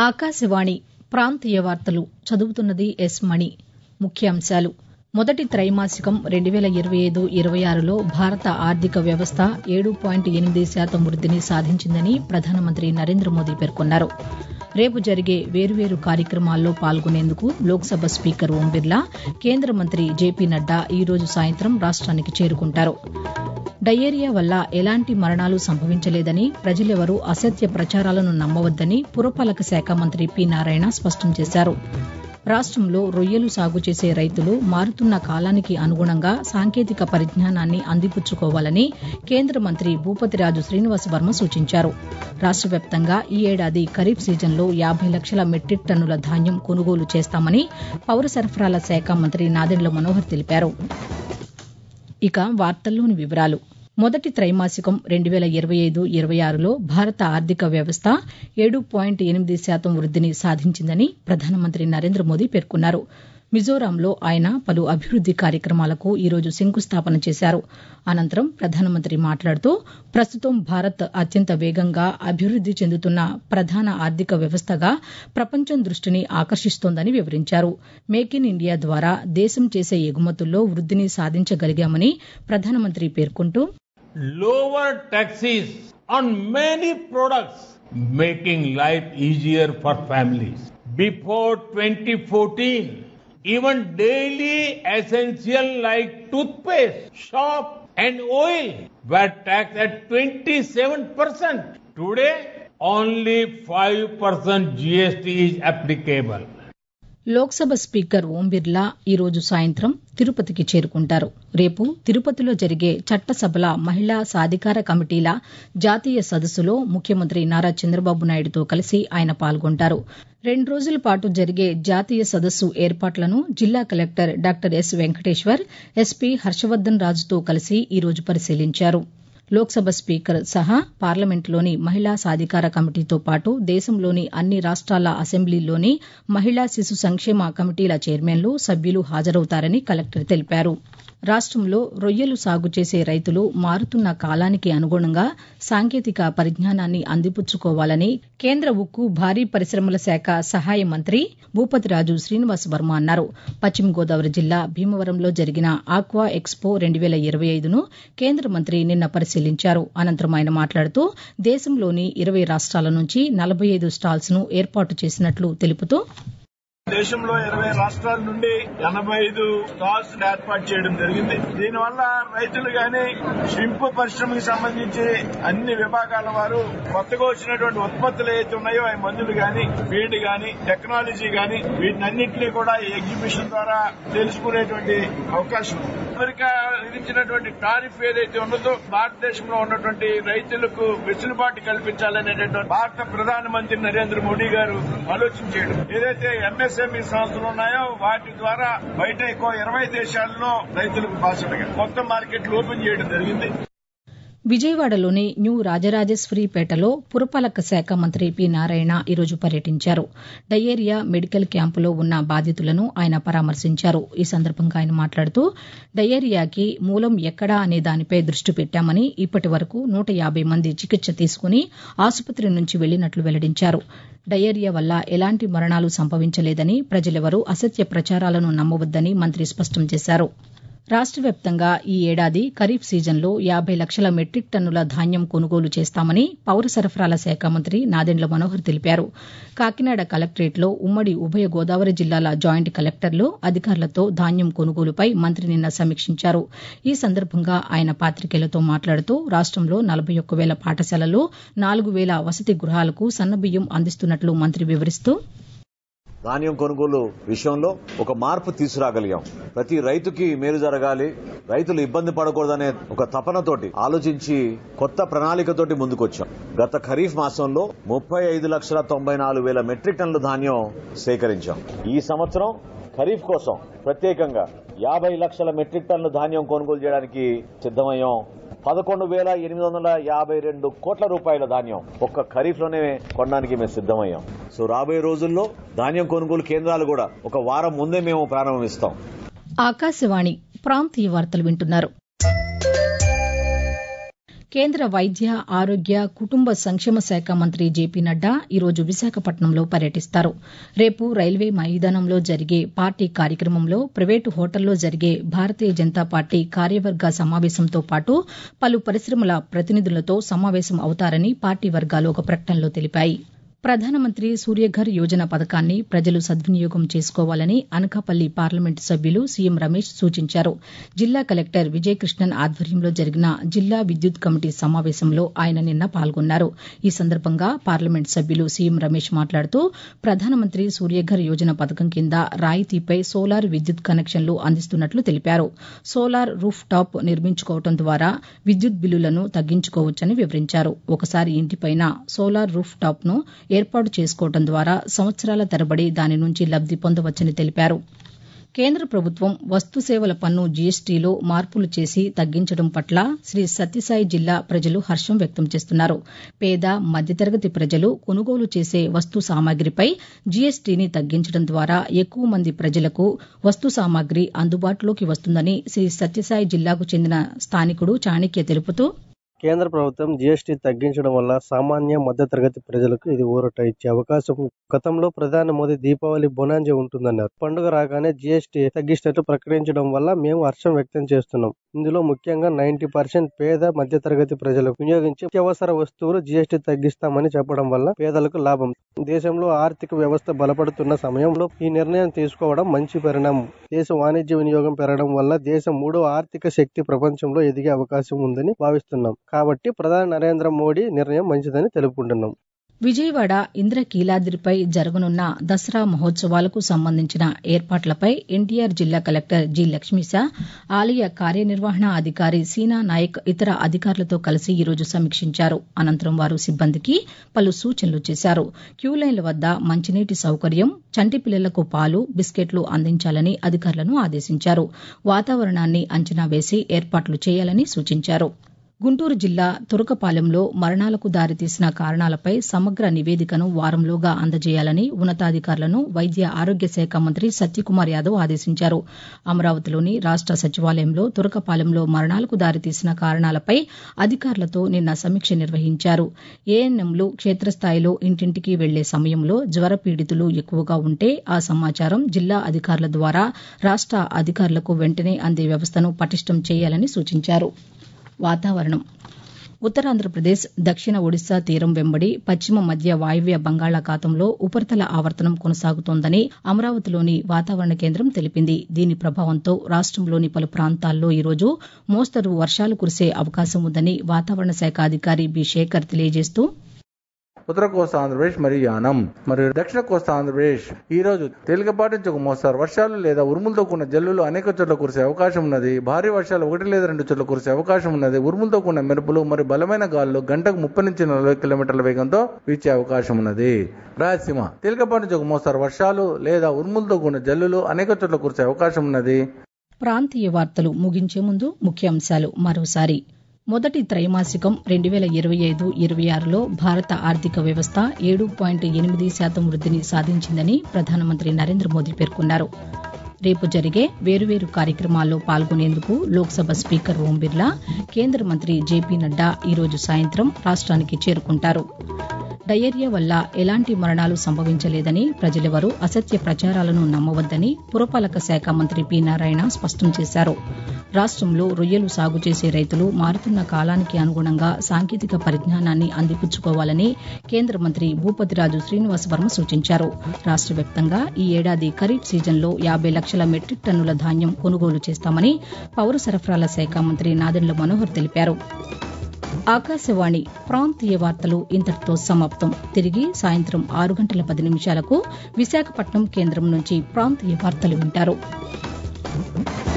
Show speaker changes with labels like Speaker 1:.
Speaker 1: ఆకాశవాణి ప్రాంతీయ వార్తలు చదువుతున్నది ఎస్ మణి ముఖ్యాంశాలు మొదటి త్రైమాసికం రెండు వేల ఇరవై ఐదు ఇరవై ఆరులో భారత ఆర్థిక వ్యవస్థ ఏడు పాయింట్ ఎనిమిది శాతం వృద్దిని సాధించిందని ప్రధానమంత్రి నరేంద్ర మోదీ పేర్కొన్నారు రేపు జరిగే వేర్వేరు కార్యక్రమాల్లో పాల్గొనేందుకు లోక్సభ స్పీకర్ ఓం బిర్లా కేంద్ర మంత్రి జేపీ నడ్డా ఈ రోజు సాయంత్రం రాష్ట్రానికి చేరుకుంటారు డయేరియా వల్ల ఎలాంటి మరణాలు సంభవించలేదని ప్రజలెవరూ అసత్య ప్రచారాలను నమ్మవద్దని పురపాలక శాఖ మంత్రి పి నారాయణ స్పష్టం చేశారు రాష్టంలో రొయ్యలు సాగు చేసే రైతులు మారుతున్న కాలానికి అనుగుణంగా సాంకేతిక పరిజ్ఞానాన్ని అందిపుచ్చుకోవాలని కేంద్ర మంత్రి భూపతిరాజు శ్రీనివాస వర్మ సూచించారు రాష్ట వ్యాప్తంగా ఈ ఏడాది ఖరీఫ్ సీజన్లో యాబై లక్షల మెట్రిక్ టన్నుల ధాన్యం కొనుగోలు చేస్తామని పౌర సరఫరాల శాఖ మంత్రి నాదెండ్ల మనోహర్ తెలిపారు ఇక వార్తల్లోని వివరాలు మొదటి త్రైమాసికం రెండు వేల ఇరవై ఐదు ఇరవై ఆరులో భారత ఆర్థిక వ్యవస్థ ఏడు పాయింట్ ఎనిమిది శాతం వృద్దిని సాధించిందని ప్రధానమంత్రి నరేంద్ర మోదీ పేర్కొన్నారు మిజోరాంలో ఆయన పలు అభివృద్ది కార్యక్రమాలకు ఈరోజు శంకుస్థాపన చేశారు అనంతరం ప్రధానమంత్రి మాట్లాడుతూ ప్రస్తుతం భారత్ అత్యంత వేగంగా అభివృద్ది చెందుతున్న ప్రధాన ఆర్థిక వ్యవస్థగా ప్రపంచం దృష్టిని ఆకర్షిస్తోందని వివరించారు మేక్ ఇన్ ఇండియా ద్వారా దేశం చేసే ఎగుమతుల్లో వృద్దిని సాధించగలిగామని ప్రధానమంత్రి పేర్కొంటూ
Speaker 2: lower taxes on many products, making life easier for families. Before 2014, even daily essential like toothpaste, soap and oil were taxed at 27%. Today, only 5% GST is applicable.
Speaker 1: Lok Sabha speaker Om Birla ఈ రోజు సాయంత్రం తిరుపతికి చేరుకుంటారు రేపు తిరుపతిలో జరిగే చట్టసభల మహిళా సాధికార కమిటీల జాతీయ సదస్సులో ముఖ్యమంత్రి నారా చంద్రబాబు నాయుడుతో కలిసి ఆయన పాల్గొంటారు రెండు రోజుల పాటు జరిగే జాతీయ సదస్సు ఏర్పాట్లను జిల్లా collector doctor S Venkateshwar SP Harshavardhan రాజుతో కలిసి ఈ రోజు పరిశీలించారు లోక్సభ స్పీకర్ సహా పార్లమెంట్లోని మహిళా సాధికార కమిటీతో పాటు దేశంలోని అన్ని రాష్ట్రాల అసెంబ్లీల్లోని మహిళా శిశు సంక్షేమ కమిటీల చైర్మన్లు సభ్యులు హాజరవుతారని కలెక్టర్ తెలిపారు రాష్టంలో రొయ్యలు సాగు చేసే రైతులు మారుతున్న కాలానికి అనుగుణంగా సాంకేతిక పరిజ్ఞానాన్ని అందిపుచ్చుకోవాలని కేంద్ర ఉక్కు భారీ పరిశ్రమల శాఖ సహాయ మంత్రి భూపతిరాజు శ్రీనివాస్ వర్మ అన్నారు పశ్చిమ గోదావరి జిల్లా భీమవరంలో జరిగిన ఆక్వా ఎక్స్పో రెండు వేల ఇరవై ఐదును కేంద్ర మంత్రి నిన్న పరిశీలించారు అనంతరం ఆయన మాట్లాడుతూ దేశంలోని ఇరవై రాష్ట్రాల నుంచి నలభై ఐదు స్టాల్స్ ను ఏర్పాటు చేసినట్లు తెలుపుతూ
Speaker 3: దేశంలో ఇరవై రాష్ట్రాల నుండి ఎనభై ఐదు స్టాల్స్ ఏర్పాటు చేయడం జరిగింది దీనివల్ల రైతులు గాని షింప్ పరిశ్రమకి సంబంధించి అన్ని విభాగాల వారు కొత్తగా వచ్చినటువంటి ఉత్పత్తులు ఏవైతే ఉన్నాయో ఆ మందులు గాని ఫీడ్ గాని టెక్నాలజీ గాని వీటినన్నింటినీ కూడా ఈ ఎగ్జిబిషన్ ద్వారా తెలుసుకునేటువంటి అవకాశం ఉంది అమెరికా విధించినటువంటి టారిఫ్ ఏదైతే ఉన్నదో భారతదేశంలో ఉన్నటువంటి రైతులకు వెసులుబాటు కల్పించాలనేటటువంటి భారత ప్రధానమంత్రి నరేంద్ర మోడీ గారు ఆలోచన చేయడం ఏదైతే ఎంఎస్ఎంఈ సంస్థలు ఉన్నాయో వాటి ద్వారా బయట ఎక్కువ ఇరవై దేశాల్లో రైతులకు బాసటగా కొత్త మార్కెట్లు ఓపెన్ చేయడం జరిగింది
Speaker 1: విజయవాడలోని న్యూ రాజరాజేశ్వరిపేటలో పురపాలక శాఖ మంత్రి పి నారాయణ ఈరోజు పర్యటించారు డయేరియా మెడికల్ క్యాంపులో ఉన్న బాధితులను ఆయన పరామర్శించారు ఈ సందర్భంగా ఆయన మాట్లాడుతూ డయేరియాకి మూలం ఎక్కడా అనే దానిపై దృష్టి పెట్టామని ఇప్పటి వరకు నూట యాబై మంది చికిత్స తీసుకుని ఆసుపత్రి నుంచి వెళ్లినట్లు వెల్లడించారు డయేరియా వల్ల ఎలాంటి మరణాలు సంభవించలేదని ప్రజలెవరూ అసత్య ప్రచారాలను నమ్మవద్దని మంత్రి స్పష్టం చేశారు రాష్ట వ్యాప్తంగా ఈ ఏడాది ఖరీఫ్ సీజన్లో యాబై లక్షల మెట్రిక్ టన్నుల ధాన్యం కొనుగోలు చేస్తామని పౌర సరఫరాల శాఖ మంత్రి నాదెండ్ల మనోహర్ తెలిపారు కాకినాడ కలెక్టరేట్లో ఉమ్మడి ఉభయ గోదావరి జిల్లాల జాయింట్ కలెక్టర్లు అధికారులతో ధాన్యం కొనుగోలుపై మంత్రి నిన్న సమీక్షించారు ఈ సందర్భంగా ఆయన పాతికేయులతో మాట్లాడుతూ రాష్టంలో నలభై ఒక్క వేల పాఠశాలలు నాలుగు వేల వసతి గృహాలకు సన్నబియ్యం అందిస్తున్నట్లు మంత్రి వివరిస్తూ
Speaker 4: ధాన్యం కొనుగోలు విషయంలో ఒక మార్పు తీసుకురాగలిగాం ప్రతి రైతుకి మేలు జరగాలి రైతులు ఇబ్బంది పడకూడదనే ఒక తపనతోటి ఆలోచించి కొత్త ప్రణాళికతోటి ముందుకొచ్చాం గత ఖరీఫ్ మాసంలో ముప్పై ఐదు లక్షల తొంభై నాలుగు వేల మెట్రిక్ టన్నుల ధాన్యం సేకరించాం ఈ సంవత్సరం ఖరీఫ్ కోసం ప్రత్యేకంగా యాభై లక్షల మెట్రిక్ టన్నుల ధాన్యం కొనుగోలు చేయడానికి సిద్దమయ్యాం పదకొండు వేల ఎనిమిది వందల యాభై రెండు కోట్ల రూపాయల ధాన్యం ఒక్క ఖరీఫ్ లోనే కొనడానికి మేము సిద్దమయ్యాం సో రాబోయే రోజుల్లో ధాన్యం కొనుగోలు కేంద్రాలు కూడా ఒక వారం ముందే మేము ప్రారంభిస్తాం
Speaker 1: ఆకాశవాణి ప్రాంతీయ వార్తలు వింటున్నారు కేంద్ర వైద్య ఆరోగ్య కుటుంబ సంక్షేమ శాఖ మంత్రి జేపీ నడ్డా ఈరోజు విశాఖపట్నంలో పర్యటిస్తారు రేపు రైల్వే మైదానంలో జరిగే పార్టీ కార్యక్రమంలో ప్రైవేటు హోటల్లో జరిగే భారతీయ జనతా పార్టీ కార్యవర్గ సమావేశంతో పాటు పలు పరిశ్రమల ప్రతినిధులతో సమావేశం అవుతారని పార్టీ వర్గాలు ఒక ప్రకటనలో తెలిపాయి ప్రధానమంత్రి సూర్యఘర్ యోజన పథకాన్ని ప్రజలు సద్వినియోగం చేసుకోవాలని అనకాపల్లి పార్లమెంటు సభ్యులు సీఎం రమేష్ సూచించారు జిల్లా కలెక్టర్ విజయకృష్ణన్ ఆధ్వర్యంలో జరిగిన జిల్లా విద్యుత్ కమిటీ సమావేశంలో ఆయన నిన్న పాల్గొన్నారు ఈ సందర్భంగా పార్లమెంటు సభ్యులు సీఎం రమేష్ మాట్లాడుతూ ప్రధానమంత్రి సూర్యఘర్ యోజన పథకం కింద రాయితీపై సోలార్ విద్యుత్ కనెక్షన్లు అందిస్తున్నట్లు తెలిపారు సోలార్ రూఫ్ టాప్ నిర్మించుకోవడం ద్వారా విద్యుత్ బిల్లులను తగ్గించుకోవచ్చని వివరించారు ఒకసారి ఇంటిపైన సోలార్ రూఫ్ టాప్ ను ఏర్పాటు చేసుకోవడం ద్వారా సంవత్సరాల తరబడి దాని నుంచి లబ్ది పొందవచ్చని తెలిపారు కేంద్ర ప్రభుత్వం వస్తు సేవల పన్ను జీఎస్టీలో మార్పులు చేసి తగ్గించడం పట్ల శ్రీ సత్యసాయి జిల్లా ప్రజలు హర్షం వ్యక్తం చేస్తున్నారు పేద మధ్యతరగతి ప్రజలు కొనుగోలు చేసే వస్తు సామాగ్రిపై జీఎస్టీని తగ్గించడం ద్వారా ఎక్కువ మంది ప్రజలకు వస్తు సామాగ్రి అందుబాటులోకి వస్తుందని శ్రీ సత్యసాయి జిల్లాకు చెందిన స్థానికుడు చాణిక్య తెలుపుతూ
Speaker 5: కేంద్ర ప్రభుత్వం జీఎస్టీ తగ్గించడం వల్ల సామాన్య మధ్యతరగతి ప్రజలకు ఇది ఊరట ఇచ్చే అవకాశం గతంలో ప్రధాని మోదీ దీపావళి బొనాంజే ఉంటుందన్నారు పండుగ రాగానే జీఎస్టీ తగ్గిస్తున్నట్టు ప్రకటించడం వల్ల మేము హర్షం వ్యక్తం చేస్తున్నాం ఇందులో ముఖ్యంగా నైన్టీ పర్సెంట్ పేద మధ్యతరగతి ప్రజలకు వినియోగించే అత్యవసర వస్తువులు జీఎస్టీ తగ్గిస్తామని చెప్పడం వల్ల పేదలకు లాభం దేశంలో ఆర్థిక వ్యవస్థ బలపడుతున్న సమయంలో ఈ నిర్ణయం తీసుకోవడం మంచి పరిణామం దేశ వాణిజ్య వినియోగం పెరగడం వల్ల దేశం మూడో ఆర్థిక శక్తి ప్రపంచంలో ఎదిగే అవకాశం ఉందని భావిస్తున్నాం కాబట్టి ప్రధాని నరేంద్ర మోడీ నిర్ణయం మంచిదని తెలుపుకుంటున్నాం
Speaker 1: విజయవాడ ఇంద్రకీలాద్రిపై జరగనున్న దసరా మహోత్సవాలకు సంబంధించిన ఏర్పాట్లపై ఎన్టీఆర్ జిల్లా కలెక్టర్ జి లక్ష్మీశా ఆలయ కార్యనిర్వహణ అధికారి సీనా నాయక్ ఇతర అధికారులతో కలిసి ఈరోజు సమీక్షించారు అనంతరం వారు సిబ్బందికి పలు సూచనలు చేశారు క్యూలైన్ల వద్ద మంచినీటి సౌకర్యం చంటి పిల్లలకు పాలు బిస్కెట్లు అందించాలని అధికారులను ఆదేశించారు వాతావరణాన్ని అంచనా వేసి ఏర్పాట్లు చేయాలని సూచించారు గుంటూరు జిల్లా తురకపాలెంలో మరణాలకు దారితీసిన కారణాలపై సమగ్ర నివేదికను వారంలోగా అందజేయాలని ఉన్నతాధికారులను వైద్య ఆరోగ్య శాఖ మంత్రి సత్యకుమార్ యాదవ్ ఆదేశించారు అమరావతిలోని రాష్ట సచివాలయంలో తురకపాలెంలో మరణాలకు దారితీసిన కారణాలపై అధికారులతో నిన్న సమీక్ష నిర్వహించారు ఏఎన్ఎంలు క్షేత్రస్థాయిలో ఇంటింటికి వెళ్లే సమయంలో జ్వర పీడితులు ఎక్కువగా ఉంటే ఆ సమాచారం జిల్లా అధికారుల ద్వారా రాష్ట అధికారులకు వెంటనే అందే వ్యవస్థను పటిష్టం చేయాలని సూచించారు వాతావరణం ఉత్తరాంధ్రప్రదేశ్ దక్షిణ ఒడిశా తీరం వెంబడి పశ్చిమ మధ్య వాయువ్య బంగాళాఖాతంలో ఉపరితల ఆవర్తనం కొనసాగుతోందని అమరావతిలోని వాతావరణ కేంద్రం తెలిపింది దీని ప్రభావంతో రాష్టంలోని పలు ప్రాంతాల్లో ఈరోజు మోస్తరు వర్షాలు కురిసే అవకాశం ఉందని వాతావరణ శాఖ అధికారి బి శేఖర్ తెలియజేస్తూ
Speaker 6: ఉత్తర కోస్తా ఆంధ్రప్రదేశ్ మరియు యానం మరియు దక్షిణ కోస్తా ఆంధ్రప్రదేశ్ ఈ రోజు తేలికపాటి నుంచి ఒక మోస్తారు వర్షాలు లేదా ఉరుములతో కూడిన జల్లులు అనేక చోట్ల కురిసే అవకాశం ఉన్నది భారీ వర్షాలు ఒకటి లేదా రెండు చోట్ల కురిసే అవకాశం ఉన్నది ఉరుములతో కూడిన మెరుపులు మరియు బలమైన గాలులు గంటకు ముప్పై నుంచి నలభై కిలోమీటర్ల వేగంతో వీచే అవకాశం ఉన్నది రాయలసీమ తేలికపాటి నుంచి ఒక మోస్తారు వర్షాలు లేదా ఉరుములతో కూడిన జల్లులు అనేక చోట్ల కురిసే అవకాశం ఉన్నది
Speaker 1: ప్రాంతీయ వార్తలు ముగించే ముందు ముఖ్యాంశాలు మరోసారి మొదటి త్రైమాసికం రెండు వేల ఇరవై ఐదు ఇరవై ఆరులో భారత ఆర్థిక వ్యవస్థ ఏడు పాయింట్ ఎనిమిది శాతం వృద్ధిని సాధించిందని ప్రధానమంత్రి నరేంద్ర మోదీ పేర్కొన్నారు రేపు జరిగే వేరువేరు కార్యక్రమాల్లో పాల్గొనేందుకు లోక్సభ స్పీకర్ ఓం బిర్లా కేంద్ర మంత్రి జేపీ నడ్డా ఈరోజు సాయంత్రం రాష్ట్రానికి చేరుకుంటారు డయేరియా వల్ల ఎలాంటి మరణాలు సంభవించలేదని ప్రజలెవరూ అసత్య ప్రచారాలను నమ్మవద్దని పురపాలక శాఖ మంత్రి పి నారాయణ స్పష్టం చేశారు రాష్టంలో రొయ్యలు సాగు చేసే రైతులు మారుతున్న కాలానికి అనుగుణంగా సాంకేతిక పరిజ్ఞానాన్ని అందిపుచ్చుకోవాలని కేంద్ర మంత్రి భూపతిరాజు శ్రీనివాస్ వర్మ సూచించారు రాష్ట వ్యాప్తంగా ఈ ఏడాది ఖరీఫ్ సీజన్లో యాబై లక్షల మెట్రిక్ టన్నుల ధాన్యం కొనుగోలు చేస్తామని పౌర సరఫరాల శాఖ మంత్రి నాదెండ్ల మనోహర్ తెలిపారు ఆకాశవాణి ప్రాంతీయ వార్తలు ఇంతటితో సమాప్తం తిరిగి సాయంత్రం ఆరు గంటల పది నిమిషాలకు విశాఖపట్నం కేంద్రం నుంచి ప్రాంతీయ వార్తలు వింటారు